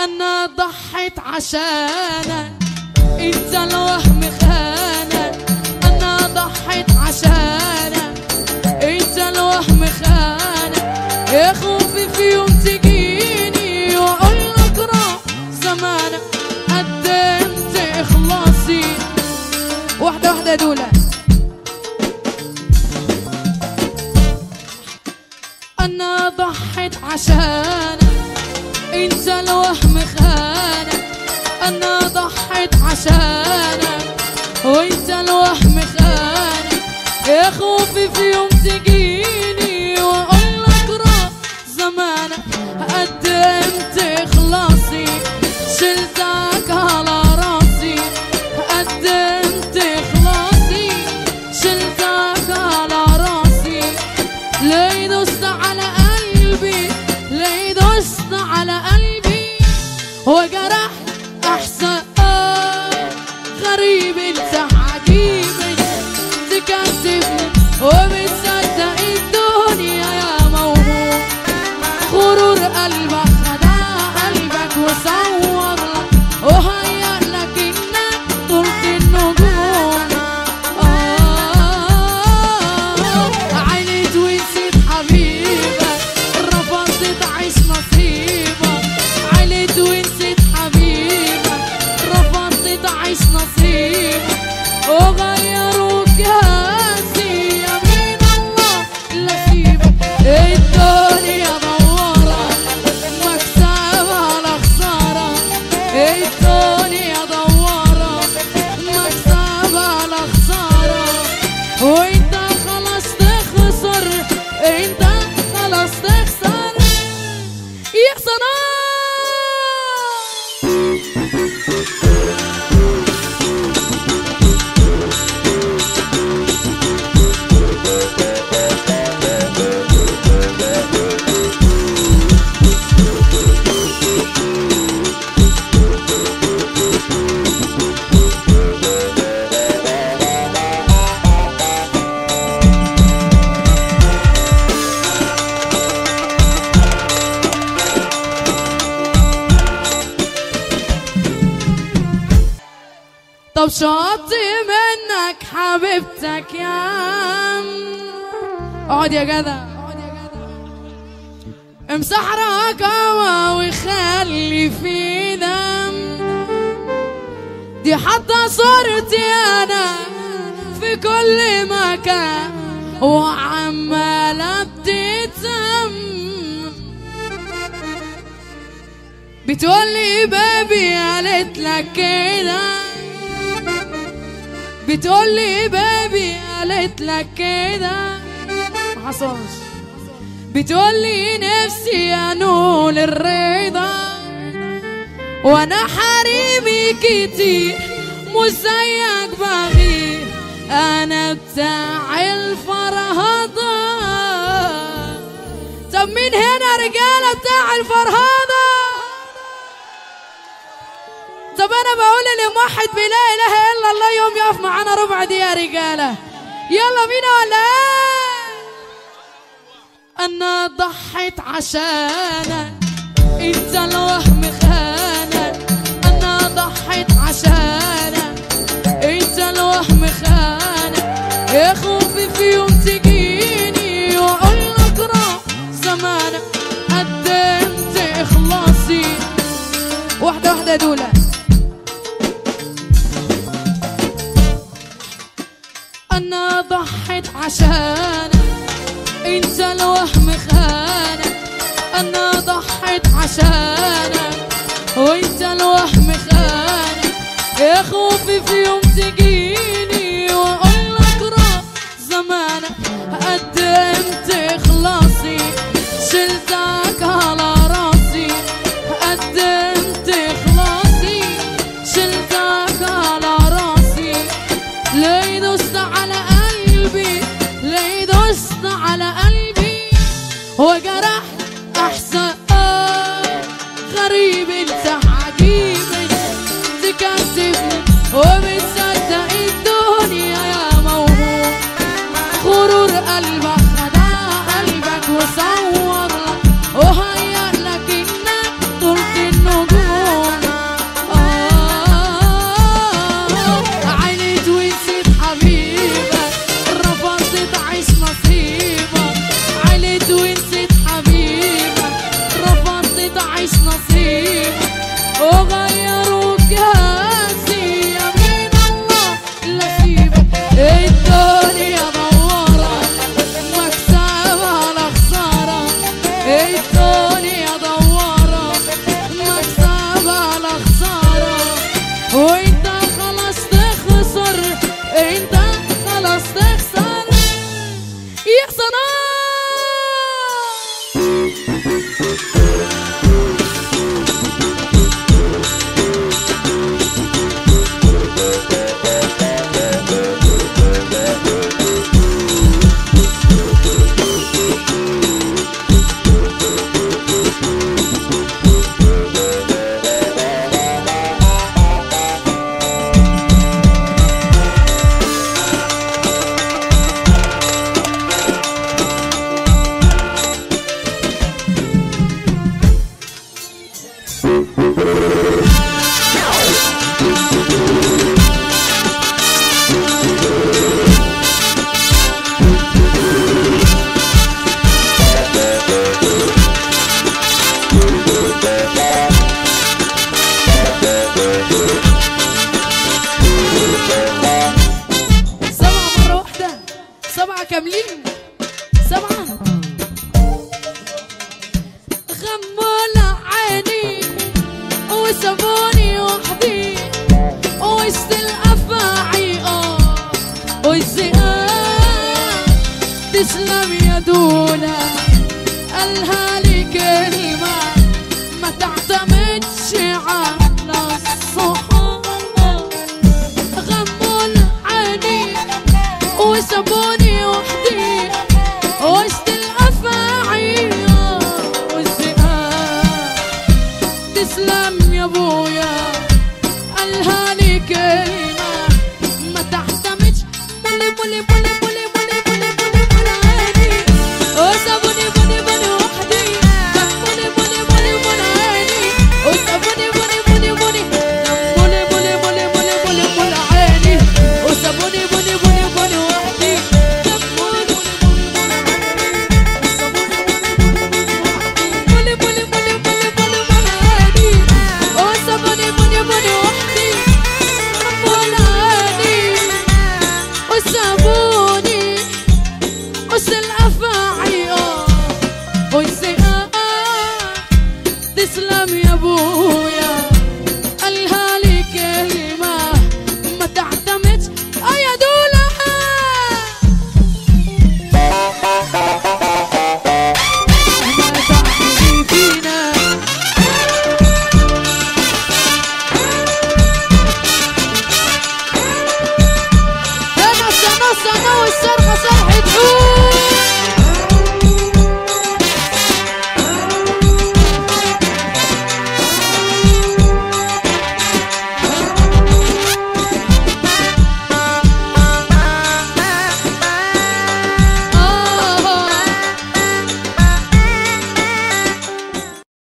انا ضحيت عشانك انت الوهم خانك انا ضحيت عشانك انت الوهم خانك يا خوفي في يوم تجيني واقول لك راح زمانك قدمت اخلاصي واحده واحده دوله انا ضحيت عشانك انت الوهم خانك انا ضحيت عشانك وانت الوهم خانك يا خوفي في يوم تجيني واقول لك راح زمانك قدمت اخلاصي شلتك على راسي قدمت اخلاصي شلتك على راسي ليه دوست على قلبي ليه دوست على قلبي وجرح احسن آه غريب انت عجيب تكذبني وبتصدق الدنيا يا موهوب غرور قلبك خدع قلبك وصور لك وهيأ لك انك طلت النجوم آه عينيت ونسيت حبيبك رفضت تعيش نصيبك عينيت ونسيت حبيبك رفضت تعيش نصيبك وغيروك ياسي يمين الله لا سيبك الدنيا دوارة مكسب على خسارة الدنيا دوارة مكسب على خسارة وانت خلاص تخسر انت خلاص تخسر يا سلام طب شاطي منك حبيبتك يا عم اقعد يا جدع امسح رقمة وخلي في دم دي حاطة صورتي انا في كل مكان وعمالة بتتم بتقولي بيبي قالت لك كده بتقولي بيبي قالت لك كده ما حصلش بتقولي نفسي انول الرضا وانا حريمي كتير مش زيك بغير انا بتاع الفرهضة طب مين هنا رجالة بتاع الفرهضة طب انا بقول اللي موحد بلا اله الا الله يوم يقف معانا ربع دي يا رجاله يلا بينا ولا ايه انا ضحيت عشانك انت الوهم خانك انا ضحيت عشانك انت الوهم خانك يا خوفي في يوم تجيني واقول لك راح زمانك قدمت اخلاصي واحده واحده دوله انا ضحيت عشانك انت الوهم خانك انا ضحيت عشانك وانت الوهم خانك يا خوفي في يوم تجيني واقول لك راح زمانك قدمت اخلاصي شلتك على راسي قدمت اخلاصي شلتك على راسي ليه دوست على قلبي ليه دوست على قلبي وجرح احسن آه غريب انت عجيب تكذبني وبتصدق الدنيا يا موهوب غرور قلبك خدع قلبك وصور لك وهيأ لك انك طلت النجوم وغيروا كاسي يمين الله لا سيبك الدنيا دوارة مكسب على خسارة الدنيا دوارة مكسب على خسارة وانت خلاص تخسر انت خلاص تخسر يا صنام سبعة مرة واحدة سبعة كاملين سبعة غموا عيني وسابوني وحدي وسط الأفاعي آه والزئام تسلم يا دولا قالها لي كلمة ما تعتمدش على الصحاب غموا عيني وسابوني وحدي وسط الافاعي والذئاب تسلم يا ابويا قالها لي كلمه ما تعتمدش بولي بولي بولي بولي بولي بولي بولي بولي عيني وسابوني بوني بوني وحدي بولي بولي بولي بولي عيني وسابوني بوني بوني بوني بولي بولي بولي بولي بولي بولي عيني وسابوني بوني بوني بوني وحدي بولي بولي بولي بولي بولي بولي عيني وسابوني بوني بوني وحدي بولي عيني وسابوني وسط الافاعي والزئاب تسلم يا ابويا قالها لي كلمة ما تعتمدش اه يا دولة ما تعتمدي فينا انا سنة سنة والصرخة صرحة حور